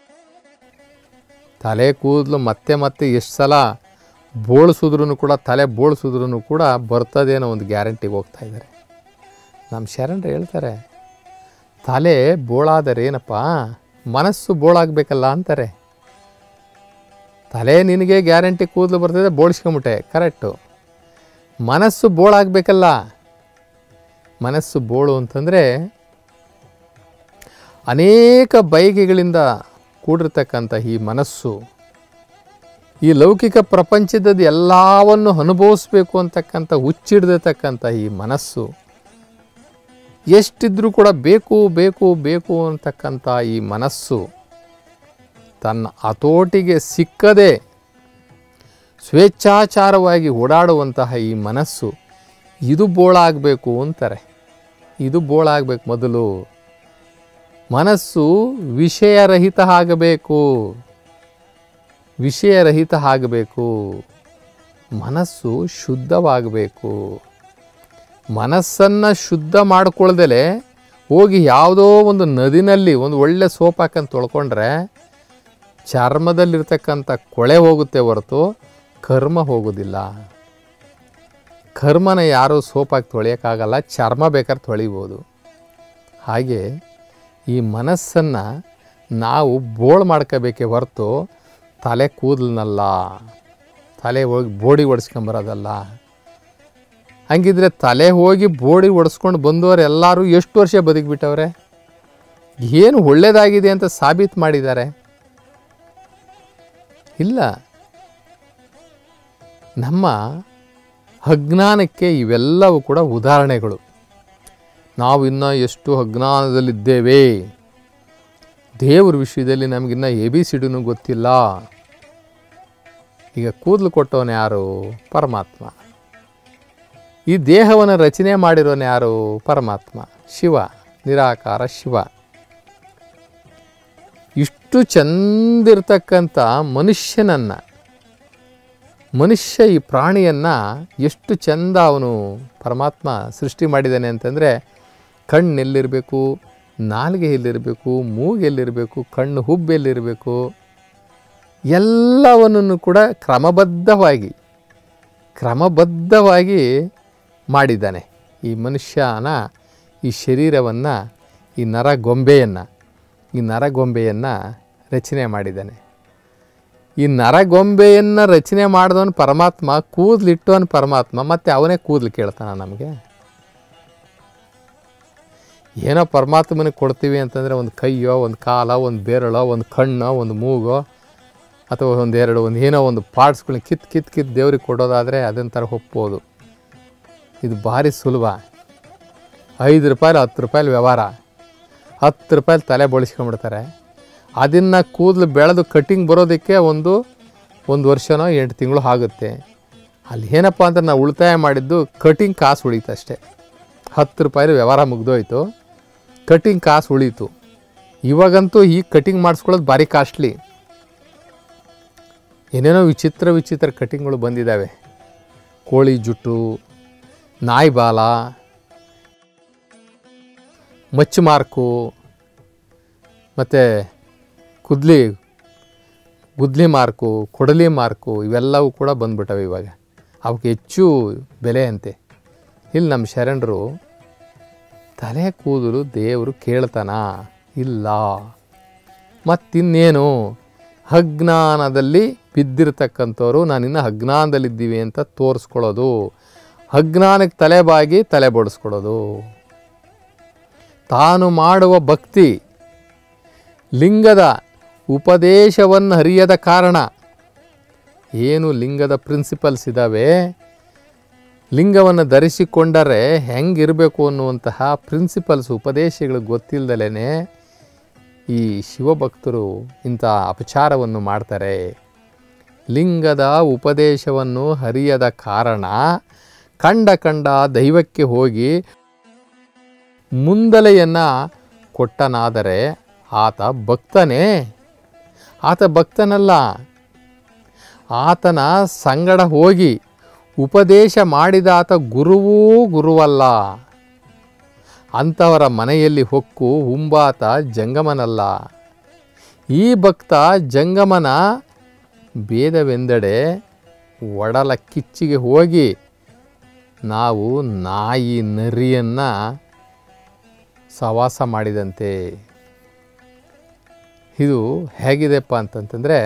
ತಲೆ ಕೂದಲು ಮತ್ತೆ ಮತ್ತೆ ಎಷ್ಟು ಸಲ ಬೋಳ್ಸಿದ್ರೂ ಕೂಡ ತಲೆ ಬೋಳ್ಸಿದ್ರೂ ಕೂಡ ಬರ್ತದೇನೋ ಒಂದು ಗ್ಯಾರಂಟಿಗೆ ಹೋಗ್ತಾ ಇದ್ದಾರೆ ನಮ್ಮ ಶರಣರು ಹೇಳ್ತಾರೆ ತಲೆ ಬೋಳಾದರೆ ಏನಪ್ಪ ಮನಸ್ಸು ಬೋಳಾಗಬೇಕಲ್ಲ ಅಂತಾರೆ ತಲೆ ನಿನಗೆ ಗ್ಯಾರಂಟಿ ಕೂದಲು ಬರ್ತದೆ ಬೋಳ್ಸ್ಕೊಂಬಿಟ್ಟೆ ಕರೆಕ್ಟು ಮನಸ್ಸು ಬೋಳಾಗಬೇಕಲ್ಲ ಮನಸ್ಸು ಬೋಳು ಅಂತಂದರೆ ಅನೇಕ ಬಯಕೆಗಳಿಂದ ಕೂಡಿರ್ತಕ್ಕಂಥ ಈ ಮನಸ್ಸು ಈ ಲೌಕಿಕ ಪ್ರಪಂಚದ ಎಲ್ಲವನ್ನು ಅನುಭವಿಸ್ಬೇಕು ಅಂತಕ್ಕಂಥ ಹುಚ್ಚಿಡ್ದಿರ್ತಕ್ಕಂಥ ಈ ಮನಸ್ಸು ಎಷ್ಟಿದ್ರೂ ಕೂಡ ಬೇಕು ಬೇಕು ಬೇಕು ಅಂತಕ್ಕಂಥ ಈ ಮನಸ್ಸು ತನ್ನ ಹತೋಟಿಗೆ ಸಿಕ್ಕದೆ ಸ್ವೇಚ್ಛಾಚಾರವಾಗಿ ಓಡಾಡುವಂತಹ ಈ ಮನಸ್ಸು ಇದು ಬೋಳಾಗಬೇಕು ಅಂತಾರೆ ಇದು ಬೋಳಾಗಬೇಕು ಮೊದಲು ಮನಸ್ಸು ವಿಷಯರಹಿತ ಆಗಬೇಕು ವಿಷಯರಹಿತ ಆಗಬೇಕು ಮನಸ್ಸು ಶುದ್ಧವಾಗಬೇಕು ಮನಸ್ಸನ್ನು ಶುದ್ಧ ಮಾಡ್ಕೊಳ್ದಲೆ ಹೋಗಿ ಯಾವುದೋ ಒಂದು ನದಿನಲ್ಲಿ ಒಂದು ಒಳ್ಳೆ ಸೋಪ್ ಹಾಕಂತ ತೊಳ್ಕೊಂಡ್ರೆ ಚರ್ಮದಲ್ಲಿರ್ತಕ್ಕಂಥ ಕೊಳೆ ಹೋಗುತ್ತೆ ಹೊರತು ಕರ್ಮ ಹೋಗೋದಿಲ್ಲ ಕರ್ಮನ ಯಾರೂ ಸೋಪ್ ಹಾಕಿ ತೊಳೆಯೋಕ್ಕಾಗಲ್ಲ ಚರ್ಮ ಬೇಕಾದ್ರೆ ತೊಳಿಬೋದು ಹಾಗೆ ಈ ಮನಸ್ಸನ್ನು ನಾವು ಬೋಳು ಮಾಡ್ಕೋಬೇಕೇ ಹೊರತು ತಲೆ ಕೂದಲನ್ನಲ್ಲ ತಲೆ ಹೋಗಿ ಬೋಡಿ ಒಡಿಸ್ಕೊಂಬರೋದಲ್ಲ ಹಂಗಿದ್ರೆ ತಲೆ ಹೋಗಿ ಬೋಡಿ ಒಡಿಸ್ಕೊಂಡು ಬಂದವರು ಎಲ್ಲರೂ ಎಷ್ಟು ವರ್ಷ ಬದುಕಿಬಿಟ್ಟವ್ರೆ ಏನು ಒಳ್ಳೆಯದಾಗಿದೆ ಅಂತ ಸಾಬೀತು ಮಾಡಿದ್ದಾರೆ ಇಲ್ಲ ನಮ್ಮ ಅಜ್ಞಾನಕ್ಕೆ ಇವೆಲ್ಲವೂ ಕೂಡ ಉದಾಹರಣೆಗಳು ನಾವು ಇನ್ನೂ ಎಷ್ಟು ಅಜ್ಞಾನದಲ್ಲಿದ್ದೇವೆ ದೇವ್ರ ವಿಷಯದಲ್ಲಿ ನಮಗಿನ್ನ ಎ ಬಿ ಸಿಡಿನೂ ಗೊತ್ತಿಲ್ಲ ಈಗ ಕೂದಲು ಕೊಟ್ಟವನು ಯಾರು ಪರಮಾತ್ಮ ಈ ದೇಹವನ್ನು ರಚನೆ ಮಾಡಿರೋನು ಯಾರು ಪರಮಾತ್ಮ ಶಿವ ನಿರಾಕಾರ ಶಿವ ಇಷ್ಟು ಚಂದಿರ್ತಕ್ಕಂಥ ಮನುಷ್ಯನನ್ನು ಮನುಷ್ಯ ಈ ಪ್ರಾಣಿಯನ್ನು ಎಷ್ಟು ಚಂದ ಅವನು ಪರಮಾತ್ಮ ಸೃಷ್ಟಿ ಮಾಡಿದ್ದಾನೆ ಅಂತಂದರೆ ಕಣ್ಣು ಎಲ್ಲಿರಬೇಕು ನಾಲಿಗೆ ಎಲ್ಲಿರಬೇಕು ಮೂಗು ಎಲ್ಲಿರಬೇಕು ಕಣ್ಣು ಹುಬ್ಬು ಎಲ್ಲಿರಬೇಕು ಎಲ್ಲವನ್ನೂ ಕೂಡ ಕ್ರಮಬದ್ಧವಾಗಿ ಕ್ರಮಬದ್ಧವಾಗಿ ಮಾಡಿದ್ದಾನೆ ಈ ಮನುಷ್ಯನ ಈ ಶರೀರವನ್ನು ಈ ನರಗೊಂಬೆಯನ್ನು ಈ ನರಗೊಂಬೆಯನ್ನು ರಚನೆ ಮಾಡಿದ್ದಾನೆ ಈ ನರಗೊಂಬೆಯನ್ನು ರಚನೆ ಮಾಡಿದವನು ಪರಮಾತ್ಮ ಕೂದಲಿಟ್ಟವನು ಪರಮಾತ್ಮ ಮತ್ತು ಅವನೇ ಕೂದಲು ಕೇಳ್ತಾನ ನಮಗೆ ಏನೋ ಪರಮಾತ್ಮನಿಗೆ ಕೊಡ್ತೀವಿ ಅಂತಂದರೆ ಒಂದು ಕೈಯೋ ಒಂದು ಕಾಲೋ ಒಂದು ಬೆರಳೋ ಒಂದು ಕಣ್ಣೋ ಒಂದು ಮೂಗೋ ಅಥವಾ ಒಂದು ಎರಡು ಒಂದು ಏನೋ ಒಂದು ಪಾರ್ಟ್ಸ್ಗಳನ್ನ ಕಿತ್ತು ಕಿತ್ತು ಕಿತ್ತು ದೇವ್ರಿಗೆ ಕೊಡೋದಾದರೆ ಅದನ್ನ ಥರ ಒಪ್ಬೋದು ಇದು ಭಾರಿ ಸುಲಭ ಐದು ರೂಪಾಯಿ ಹತ್ತು ರೂಪಾಯಿ ವ್ಯವಹಾರ ಹತ್ತು ರೂಪಾಯಿ ತಲೆ ಬಳಸ್ಕೊಂಡ್ಬಿಡ್ತಾರೆ ಅದನ್ನು ಕೂದಲು ಬೆಳೆದು ಕಟ್ಟಿಂಗ್ ಬರೋದಕ್ಕೆ ಒಂದು ಒಂದು ವರ್ಷನೋ ಎಂಟು ತಿಂಗಳು ಆಗುತ್ತೆ ಅಲ್ಲಿ ಏನಪ್ಪ ಅಂತ ನಾವು ಉಳಿತಾಯ ಮಾಡಿದ್ದು ಕಟಿಂಗ್ ಕಾಸು ಉಳೀತು ಅಷ್ಟೇ ಹತ್ತು ರೂಪಾಯಿ ವ್ಯವಹಾರ ಮುಗ್ದೋಯ್ತು ಕಟಿಂಗ್ ಕಾಸು ಉಳೀತು ಇವಾಗಂತೂ ಈ ಕಟಿಂಗ್ ಮಾಡಿಸ್ಕೊಳ್ಳೋದು ಭಾರಿ ಕಾಸ್ಟ್ಲಿ ಏನೇನೋ ವಿಚಿತ್ರ ವಿಚಿತ್ರ ಕಟಿಂಗ್ಗಳು ಬಂದಿದ್ದಾವೆ ಕೋಳಿ ಜುಟ್ಟು ನಾಯಿ ಬಾಲ ಮಚ್ಚು ಮಾರ್ಕು ಮತ್ತು ಕುದ್ಲಿ ಗುದ್ಲಿ ಮಾರ್ಕು ಕೊಡಲಿ ಮಾರ್ಕು ಇವೆಲ್ಲವೂ ಕೂಡ ಬಂದ್ಬಿಟ್ಟವೆ ಇವಾಗ ಅವಕ್ಕೆ ಹೆಚ್ಚು ಬೆಲೆ ಅಂತೆ ಇಲ್ಲಿ ನಮ್ಮ ಶರಣರು ತಲೆ ಕೂದಲು ದೇವರು ಕೇಳ್ತಾನ ಇಲ್ಲ ಮತ್ತಿನ್ನೇನು ಅಜ್ಞಾನದಲ್ಲಿ ಬಿದ್ದಿರ್ತಕ್ಕಂಥವ್ರು ನಾನಿನ್ನು ಅಜ್ಞಾನದಲ್ಲಿದ್ದೀವಿ ಅಂತ ತೋರಿಸ್ಕೊಳ್ಳೋದು ಅಜ್ಞಾನಕ್ಕೆ ತಲೆಬಾಗಿ ತಲೆ ಬಡಿಸ್ಕೊಳ್ಳೋದು ತಾನು ಮಾಡುವ ಭಕ್ತಿ ಲಿಂಗದ ಉಪದೇಶವನ್ನು ಅರಿಯದ ಕಾರಣ ಏನು ಲಿಂಗದ ಪ್ರಿನ್ಸಿಪಲ್ಸ್ ಇದ್ದಾವೆ ಲಿಂಗವನ್ನು ಧರಿಸಿಕೊಂಡರೆ ಹೆಂಗಿರಬೇಕು ಅನ್ನುವಂತಹ ಪ್ರಿನ್ಸಿಪಲ್ಸ್ ಉಪದೇಶಗಳು ಗೊತ್ತಿಲ್ಲದಲೇ ಈ ಶಿವಭಕ್ತರು ಇಂಥ ಅಪಚಾರವನ್ನು ಮಾಡ್ತಾರೆ ಲಿಂಗದ ಉಪದೇಶವನ್ನು ಹರಿಯದ ಕಾರಣ ಕಂಡ ಕಂಡ ದೈವಕ್ಕೆ ಹೋಗಿ ಮುಂದಲೆಯನ್ನು ಕೊಟ್ಟನಾದರೆ ಆತ ಭಕ್ತನೇ ಆತ ಭಕ್ತನಲ್ಲ ಆತನ ಸಂಗಡ ಹೋಗಿ ಉಪದೇಶ ಮಾಡಿದ ಆತ ಗುರುವೂ ಗುರುವಲ್ಲ ಅಂಥವರ ಮನೆಯಲ್ಲಿ ಹೊಕ್ಕು ಉಂಬಾತ ಜಂಗಮನಲ್ಲ ಈ ಭಕ್ತ ಜಂಗಮನ ಭೇದವೆಂದೆಡೆ ಒಡಲ ಕಿಚ್ಚಿಗೆ ಹೋಗಿ ನಾವು ನಾಯಿ ನರಿಯನ್ನು ಸವಾಸ ಮಾಡಿದಂತೆ ಇದು ಹೇಗಿದೆಪ್ಪ ಅಂತಂತಂದರೆ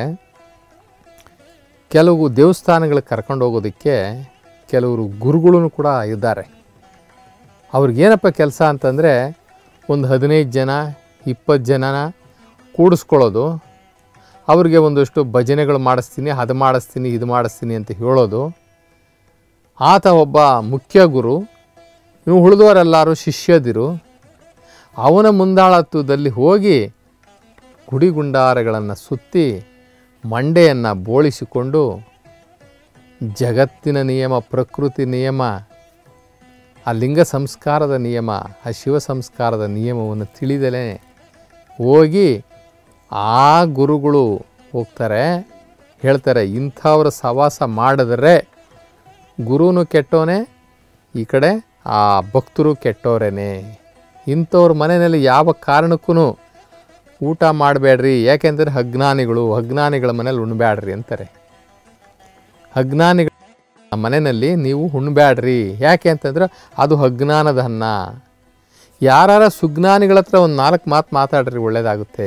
ಕೆಲವು ದೇವಸ್ಥಾನಗಳಿಗೆ ಕರ್ಕೊಂಡು ಹೋಗೋದಕ್ಕೆ ಕೆಲವರು ಗುರುಗಳು ಕೂಡ ಇದ್ದಾರೆ ಅವ್ರಿಗೇನಪ್ಪ ಕೆಲಸ ಅಂತಂದರೆ ಒಂದು ಹದಿನೈದು ಜನ ಇಪ್ಪತ್ತು ಜನನ ಕೂಡಿಸ್ಕೊಳ್ಳೋದು ಅವ್ರಿಗೆ ಒಂದಷ್ಟು ಭಜನೆಗಳು ಮಾಡಿಸ್ತೀನಿ ಅದು ಮಾಡಿಸ್ತೀನಿ ಇದು ಮಾಡಿಸ್ತೀನಿ ಅಂತ ಹೇಳೋದು ಆತ ಒಬ್ಬ ಮುಖ್ಯ ಗುರು ಇನ್ನು ಉಳಿದವರೆಲ್ಲರೂ ಶಿಷ್ಯದಿರು ಅವನ ಮುಂದಾಳತ್ವದಲ್ಲಿ ಹೋಗಿ ಗುಡಿಗುಂಡಾರಗಳನ್ನು ಸುತ್ತಿ ಮಂಡೆಯನ್ನು ಬೋಳಿಸಿಕೊಂಡು ಜಗತ್ತಿನ ನಿಯಮ ಪ್ರಕೃತಿ ನಿಯಮ ಆ ಲಿಂಗ ಸಂಸ್ಕಾರದ ನಿಯಮ ಆ ಶಿವ ಸಂಸ್ಕಾರದ ನಿಯಮವನ್ನು ತಿಳಿದಲೇ ಹೋಗಿ ಆ ಗುರುಗಳು ಹೋಗ್ತಾರೆ ಹೇಳ್ತಾರೆ ಇಂಥವ್ರ ಸವಾಸ ಮಾಡಿದ್ರೆ ಗುರುನು ಕೆಟ್ಟವನೇ ಈ ಕಡೆ ಆ ಭಕ್ತರು ಕೆಟ್ಟವರೇನೆ ಇಂಥವ್ರ ಮನೆಯಲ್ಲಿ ಯಾವ ಕಾರಣಕ್ಕೂ ಊಟ ಮಾಡಬೇಡ್ರಿ ಯಾಕೆಂದರೆ ಅಜ್ಞಾನಿಗಳು ಅಜ್ಞಾನಿಗಳ ಮನೇಲಿ ಉಣ್ಬ್ಯಾಡ್ರಿ ಅಂತಾರೆ ಅಜ್ಞಾನಿಗಳ ಮನೆಯಲ್ಲಿ ನೀವು ಉಣ್ಬ್ಯಾಡ್ರಿ ಯಾಕೆ ಅಂತಂದ್ರೆ ಅದು ಅಜ್ಞಾನದ ಅನ್ನ ಯಾರ ಸುಜ್ಞಾನಿಗಳ ಹತ್ರ ಒಂದು ನಾಲ್ಕು ಮಾತು ಮಾತಾಡ್ರಿ ಒಳ್ಳೇದಾಗುತ್ತೆ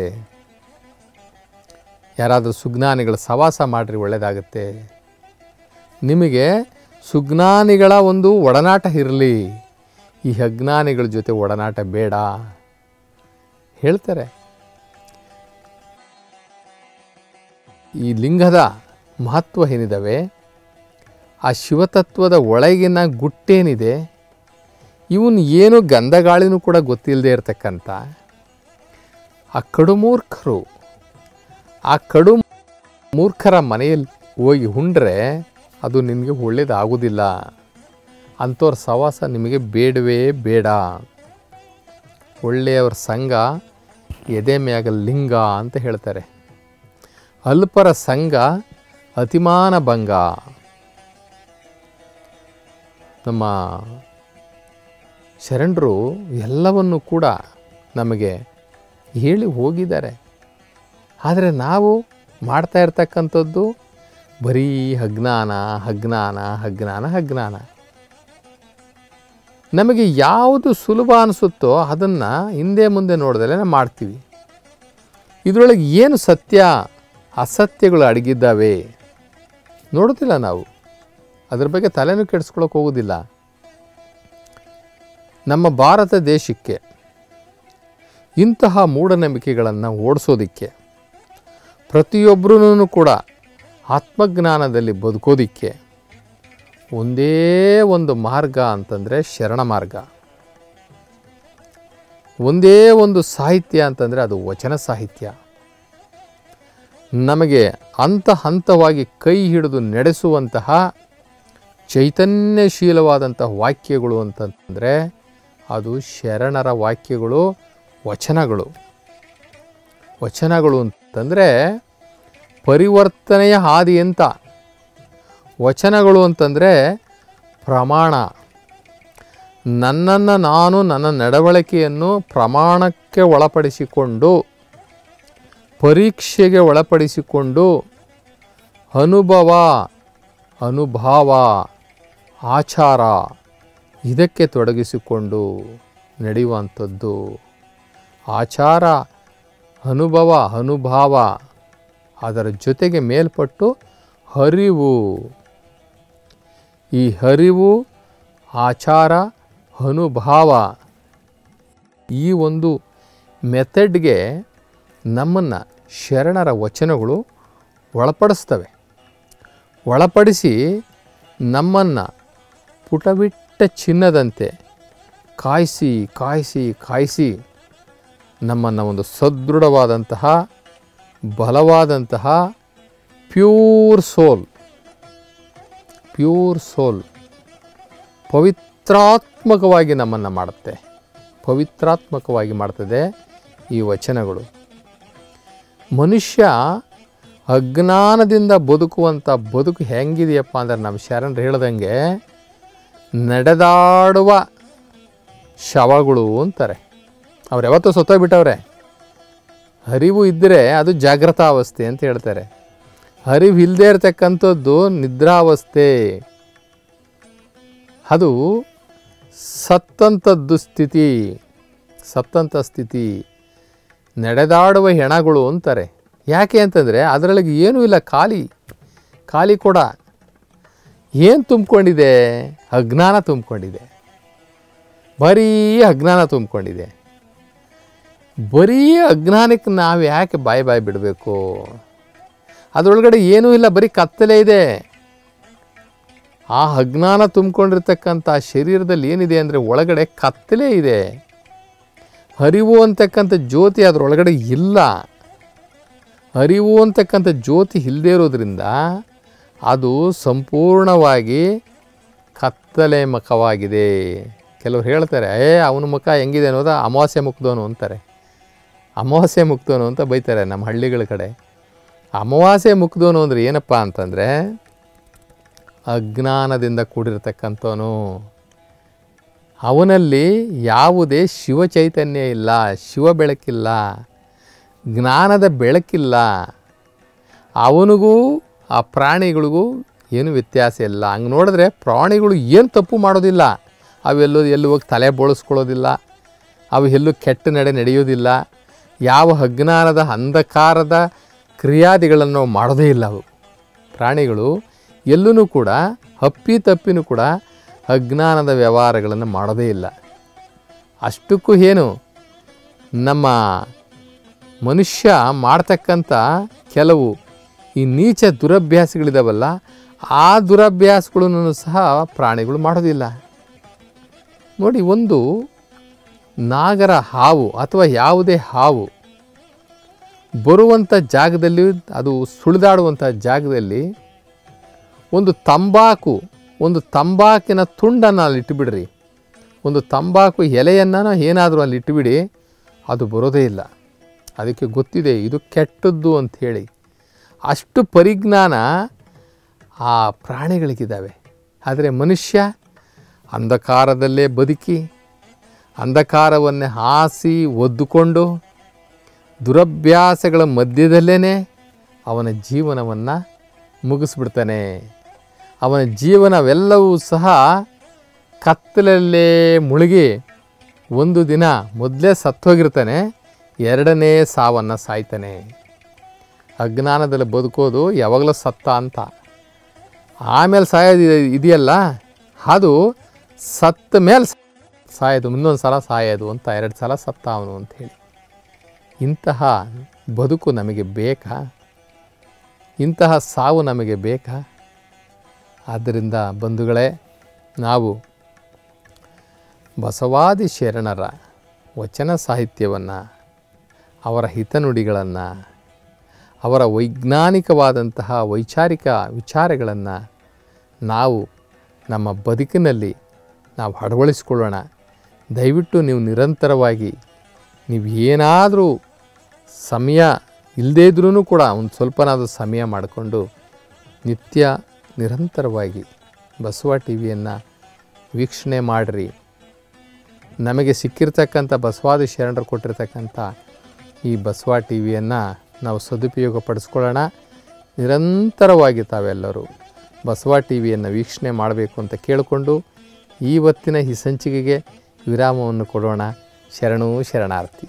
ಯಾರಾದರೂ ಸುಜ್ಞಾನಿಗಳ ಸವಾಸ ಮಾಡಿರಿ ಒಳ್ಳೇದಾಗುತ್ತೆ ನಿಮಗೆ ಸುಜ್ಞಾನಿಗಳ ಒಂದು ಒಡನಾಟ ಇರಲಿ ಈ ಅಜ್ಞಾನಿಗಳ ಜೊತೆ ಒಡನಾಟ ಬೇಡ ಹೇಳ್ತಾರೆ ಈ ಲಿಂಗದ ಮಹತ್ವ ಏನಿದ್ದಾವೆ ಆ ಶಿವತತ್ವದ ಒಳಗಿನ ಗುಟ್ಟೇನಿದೆ ಇವನು ಏನು ಗಂಧಗಾಳಿನೂ ಕೂಡ ಗೊತ್ತಿಲ್ಲದೆ ಇರತಕ್ಕಂಥ ಆ ಕಡುಮೂರ್ಖರು ಆ ಕಡು ಮೂರ್ಖರ ಮನೆಯಲ್ಲಿ ಹೋಗಿ ಉಂಡ್ರೆ ಅದು ನಿನಗೆ ಒಳ್ಳೇದಾಗೋದಿಲ್ಲ ಅಂಥವ್ರ ಸವಾಸ ನಿಮಗೆ ಬೇಡವೇ ಬೇಡ ಒಳ್ಳೆಯವರ ಸಂಘ ಎದೆ ಮ್ಯಾಗ ಲಿಂಗ ಅಂತ ಹೇಳ್ತಾರೆ ಅಲ್ಪರ ಸಂಘ ಅತಿಮಾನ ಭಂಗ ನಮ್ಮ ಶರಣರು ಎಲ್ಲವನ್ನು ಕೂಡ ನಮಗೆ ಹೇಳಿ ಹೋಗಿದ್ದಾರೆ ಆದರೆ ನಾವು ಮಾಡ್ತಾ ಇರ್ತಕ್ಕಂಥದ್ದು ಬರೀ ಅಜ್ಞಾನ ಅಜ್ಞಾನ ಅಜ್ಞಾನ ಅಜ್ಞಾನ ನಮಗೆ ಯಾವುದು ಸುಲಭ ಅನಿಸುತ್ತೋ ಅದನ್ನು ಹಿಂದೆ ಮುಂದೆ ನೋಡ್ದಲೇ ನಾವು ಮಾಡ್ತೀವಿ ಇದರೊಳಗೆ ಏನು ಸತ್ಯ ಅಸತ್ಯಗಳು ಅಡಗಿದ್ದಾವೆ ನೋಡೋದಿಲ್ಲ ನಾವು ಅದ್ರ ಬಗ್ಗೆ ತಲೆನೂ ಕೆಡಿಸ್ಕೊಳಕ್ಕೆ ಹೋಗೋದಿಲ್ಲ ನಮ್ಮ ಭಾರತ ದೇಶಕ್ಕೆ ಇಂತಹ ಮೂಢನಂಬಿಕೆಗಳನ್ನು ಓಡಿಸೋದಿಕ್ಕೆ ಪ್ರತಿಯೊಬ್ಬರೂ ಕೂಡ ಆತ್ಮಜ್ಞಾನದಲ್ಲಿ ಬದುಕೋದಿಕ್ಕೆ ಒಂದೇ ಒಂದು ಮಾರ್ಗ ಅಂತಂದರೆ ಶರಣ ಮಾರ್ಗ ಒಂದೇ ಒಂದು ಸಾಹಿತ್ಯ ಅಂತಂದರೆ ಅದು ವಚನ ಸಾಹಿತ್ಯ ನಮಗೆ ಹಂತ ಹಂತವಾಗಿ ಕೈ ಹಿಡಿದು ನಡೆಸುವಂತಹ ಚೈತನ್ಯಶೀಲವಾದಂತಹ ವಾಕ್ಯಗಳು ಅಂತಂದರೆ ಅದು ಶರಣರ ವಾಕ್ಯಗಳು ವಚನಗಳು ವಚನಗಳು ಅಂತಂದರೆ ಪರಿವರ್ತನೆಯ ಹಾದಿ ಅಂತ ವಚನಗಳು ಅಂತಂದರೆ ಪ್ರಮಾಣ ನನ್ನನ್ನು ನಾನು ನನ್ನ ನಡವಳಿಕೆಯನ್ನು ಪ್ರಮಾಣಕ್ಕೆ ಒಳಪಡಿಸಿಕೊಂಡು ಪರೀಕ್ಷೆಗೆ ಒಳಪಡಿಸಿಕೊಂಡು ಅನುಭವ ಅನುಭಾವ ಆಚಾರ ಇದಕ್ಕೆ ತೊಡಗಿಸಿಕೊಂಡು ನಡೆಯುವಂಥದ್ದು ಆಚಾರ ಅನುಭವ ಅನುಭಾವ ಅದರ ಜೊತೆಗೆ ಮೇಲ್ಪಟ್ಟು ಹರಿವು ಈ ಹರಿವು ಆಚಾರ ಅನುಭಾವ ಈ ಒಂದು ಮೆಥಡ್ಗೆ ನಮ್ಮನ್ನು ಶರಣರ ವಚನಗಳು ಒಳಪಡಿಸ್ತವೆ ಒಳಪಡಿಸಿ ನಮ್ಮನ್ನು ಪುಟಬಿಟ್ಟ ಚಿನ್ನದಂತೆ ಕಾಯಿಸಿ ಕಾಯಿಸಿ ಕಾಯಿಸಿ ನಮ್ಮನ್ನು ಒಂದು ಸದೃಢವಾದಂತಹ ಬಲವಾದಂತಹ ಪ್ಯೂರ್ ಸೋಲ್ ಪ್ಯೂರ್ ಸೋಲ್ ಪವಿತ್ರಾತ್ಮಕವಾಗಿ ನಮ್ಮನ್ನು ಮಾಡುತ್ತೆ ಪವಿತ್ರಾತ್ಮಕವಾಗಿ ಮಾಡ್ತದೆ ಈ ವಚನಗಳು ಮನುಷ್ಯ ಅಜ್ಞಾನದಿಂದ ಬದುಕುವಂಥ ಬದುಕು ಹೆಂಗಿದೆಯಪ್ಪ ಅಂದ್ರೆ ನಮ್ಮ ಶರಣರು ಹೇಳ್ದಂಗೆ ನಡೆದಾಡುವ ಶವಗಳು ಅಂತಾರೆ ಅವ್ರು ಯಾವತ್ತೂ ಸತ್ತೋಗ್ಬಿಟ್ಟವ್ರೆ ಅರಿವು ಇದ್ದರೆ ಅದು ಜಾಗೃತಾವಸ್ಥೆ ಅಂತ ಹೇಳ್ತಾರೆ ಅರಿವು ಇಲ್ಲದೆ ಇರತಕ್ಕಂಥದ್ದು ನಿದ್ರಾವಸ್ಥೆ ಅದು ಸತ್ತಂಥದ್ದು ಸ್ಥಿತಿ ಸತ್ತಂಥ ಸ್ಥಿತಿ ನಡೆದಾಡುವ ಹೆಣಗಳು ಅಂತಾರೆ ಯಾಕೆ ಅಂತಂದರೆ ಅದರೊಳಗೆ ಏನೂ ಇಲ್ಲ ಖಾಲಿ ಖಾಲಿ ಕೂಡ ಏನು ತುಂಬಿಕೊಂಡಿದೆ ಅಜ್ಞಾನ ತುಂಬಿಕೊಂಡಿದೆ ಬರೀ ಅಜ್ಞಾನ ತುಂಬಿಕೊಂಡಿದೆ ಬರೀ ಅಜ್ಞಾನಕ್ಕೆ ನಾವು ಯಾಕೆ ಬಾಯಿ ಬಾಯಿ ಬಿಡಬೇಕು ಅದರೊಳಗಡೆ ಏನೂ ಇಲ್ಲ ಬರೀ ಕತ್ತಲೆ ಇದೆ ಆ ಅಜ್ಞಾನ ತುಂಬಿಕೊಂಡಿರ್ತಕ್ಕಂಥ ಶರೀರದಲ್ಲಿ ಏನಿದೆ ಅಂದರೆ ಒಳಗಡೆ ಕತ್ತಲೆ ಇದೆ ಅರಿವು ಅಂತಕ್ಕಂಥ ಜ್ಯೋತಿ ಅದರೊಳಗಡೆ ಇಲ್ಲ ಅರಿವು ಅಂತಕ್ಕಂಥ ಜ್ಯೋತಿ ಇಲ್ಲದೇ ಇರೋದ್ರಿಂದ ಅದು ಸಂಪೂರ್ಣವಾಗಿ ಕತ್ತಲೆ ಮುಖವಾಗಿದೆ ಕೆಲವ್ರು ಹೇಳ್ತಾರೆ ಏ ಅವನ ಮುಖ ಹೆಂಗಿದೆ ಅನ್ನೋದು ಅಮಾವಾಸ್ಯೆ ಮುಖದವನು ಅಂತಾರೆ ಅಮಾವಾಸ್ಯೆ ಮುಕ್ತವನು ಅಂತ ಬೈತಾರೆ ನಮ್ಮ ಹಳ್ಳಿಗಳ ಕಡೆ ಅಮಾವಾಸ್ಯೆ ಮುಕ್ದವನು ಅಂದರೆ ಏನಪ್ಪ ಅಂತಂದರೆ ಅಜ್ಞಾನದಿಂದ ಕೂಡಿರ್ತಕ್ಕಂಥವನು ಅವನಲ್ಲಿ ಯಾವುದೇ ಶಿವ ಚೈತನ್ಯ ಇಲ್ಲ ಶಿವ ಬೆಳಕಿಲ್ಲ ಜ್ಞಾನದ ಬೆಳಕಿಲ್ಲ ಅವನಿಗೂ ಆ ಪ್ರಾಣಿಗಳಿಗೂ ಏನು ವ್ಯತ್ಯಾಸ ಇಲ್ಲ ಹಂಗೆ ನೋಡಿದ್ರೆ ಪ್ರಾಣಿಗಳು ಏನು ತಪ್ಪು ಮಾಡೋದಿಲ್ಲ ಅವೆಲ್ಲೂ ಎಲ್ಲೂ ಹೋಗಿ ತಲೆ ಬೋಳಿಸ್ಕೊಳ್ಳೋದಿಲ್ಲ ಅವು ಎಲ್ಲೂ ಕೆಟ್ಟ ನಡೆ ನಡೆಯೋದಿಲ್ಲ ಯಾವ ಅಜ್ಞಾನದ ಅಂಧಕಾರದ ಕ್ರಿಯಾದಿಗಳನ್ನು ಮಾಡೋದೇ ಇಲ್ಲ ಅವು ಪ್ರಾಣಿಗಳು ಎಲ್ಲೂ ಕೂಡ ಹಪ್ಪಿ ತಪ್ಪಿನೂ ಕೂಡ ಅಜ್ಞಾನದ ವ್ಯವಹಾರಗಳನ್ನು ಮಾಡೋದೇ ಇಲ್ಲ ಅಷ್ಟಕ್ಕೂ ಏನು ನಮ್ಮ ಮನುಷ್ಯ ಮಾಡ್ತಕ್ಕಂಥ ಕೆಲವು ಈ ನೀಚ ದುರಭ್ಯಾಸಗಳಿದಾವಲ್ಲ ಆ ದುರಭ್ಯಾಸಗಳನ್ನು ಸಹ ಪ್ರಾಣಿಗಳು ಮಾಡೋದಿಲ್ಲ ನೋಡಿ ಒಂದು ನಾಗರ ಹಾವು ಅಥವಾ ಯಾವುದೇ ಹಾವು ಬರುವಂಥ ಜಾಗದಲ್ಲಿ ಅದು ಸುಳಿದಾಡುವಂಥ ಜಾಗದಲ್ಲಿ ಒಂದು ತಂಬಾಕು ಒಂದು ತಂಬಾಕಿನ ತುಂಡನ್ನು ಅಲ್ಲಿ ಇಟ್ಟುಬಿಡ್ರಿ ಒಂದು ತಂಬಾಕು ಎಲೆಯನ್ನು ಏನಾದರೂ ಅಲ್ಲಿ ಇಟ್ಟುಬಿಡಿ ಅದು ಬರೋದೇ ಇಲ್ಲ ಅದಕ್ಕೆ ಗೊತ್ತಿದೆ ಇದು ಕೆಟ್ಟದ್ದು ಅಂಥೇಳಿ ಅಷ್ಟು ಪರಿಜ್ಞಾನ ಆ ಪ್ರಾಣಿಗಳಿಗಿದ್ದಾವೆ ಆದರೆ ಮನುಷ್ಯ ಅಂಧಕಾರದಲ್ಲೇ ಬದುಕಿ ಅಂಧಕಾರವನ್ನೇ ಹಾಸಿ ಒದ್ದುಕೊಂಡು ದುರಭ್ಯಾಸಗಳ ಮಧ್ಯದಲ್ಲೇ ಅವನ ಜೀವನವನ್ನು ಮುಗಿಸ್ಬಿಡ್ತಾನೆ ಅವನ ಜೀವನವೆಲ್ಲವೂ ಸಹ ಕತ್ತಲಲ್ಲೇ ಮುಳುಗಿ ಒಂದು ದಿನ ಮೊದಲೇ ಸತ್ತೋಗಿರ್ತಾನೆ ಎರಡನೇ ಸಾವನ್ನು ಸಾಯ್ತಾನೆ ಅಜ್ಞಾನದಲ್ಲಿ ಬದುಕೋದು ಯಾವಾಗಲೂ ಸತ್ತ ಅಂತ ಆಮೇಲೆ ಸಾಯೋದು ಇದೆ- ಇದೆಯಲ್ಲ ಅದು ಸತ್ತ ಮೇಲೆ ಸಾಯೋದು ಮುಂದೊಂದು ಸಲ ಸಾಯೋದು ಅಂತ ಎರಡು ಸಲ ಸತ್ತ ಅವನು ಅಂತ ಹೇಳಿ ಇಂತಹ ಬದುಕು ನಮಗೆ ಬೇಕಾ ಇಂತಹ ಸಾವು ನಮಗೆ ಬೇಕಾ ಆದ್ದರಿಂದ ಬಂಧುಗಳೇ ನಾವು ಬಸವಾದಿ ಶರಣರ ವಚನ ಸಾಹಿತ್ಯವನ್ನು ಅವರ ಹಿತನುಡಿಗಳನ್ನು ಅವರ ವೈಜ್ಞಾನಿಕವಾದಂತಹ ವೈಚಾರಿಕ ವಿಚಾರಗಳನ್ನು ನಾವು ನಮ್ಮ ಬದುಕಿನಲ್ಲಿ ನಾವು ಅಳವಡಿಸ್ಕೊಳ್ಳೋಣ ದಯವಿಟ್ಟು ನೀವು ನಿರಂತರವಾಗಿ ನೀವು ಏನಾದರೂ ಸಮಯ ಇಲ್ಲದೇ ಇದ್ರೂ ಕೂಡ ಒಂದು ಸ್ವಲ್ಪನಾದರೂ ಸಮಯ ಮಾಡಿಕೊಂಡು ನಿತ್ಯ ನಿರಂತರವಾಗಿ ಬಸವ ಟಿ ವಿಯನ್ನು ವೀಕ್ಷಣೆ ಮಾಡಿರಿ ನಮಗೆ ಸಿಕ್ಕಿರ್ತಕ್ಕಂಥ ಬಸವಾದಿ ಶರಣರು ಕೊಟ್ಟಿರ್ತಕ್ಕಂಥ ಈ ಬಸವ ಟಿ ವಿಯನ್ನು ನಾವು ಸದುಪಯೋಗ ಪಡಿಸ್ಕೊಳ್ಳೋಣ ನಿರಂತರವಾಗಿ ತಾವೆಲ್ಲರೂ ಬಸವ ಟಿ ವಿಯನ್ನು ವೀಕ್ಷಣೆ ಮಾಡಬೇಕು ಅಂತ ಕೇಳಿಕೊಂಡು ಇವತ್ತಿನ ಈ ಸಂಚಿಕೆಗೆ ವಿರಾಮವನ್ನು ಕೊಡೋಣ ಶರಣೂ ಶರಣಾರ್ಥಿ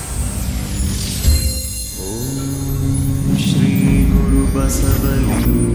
श्रीगुरुबसवलिङ्ग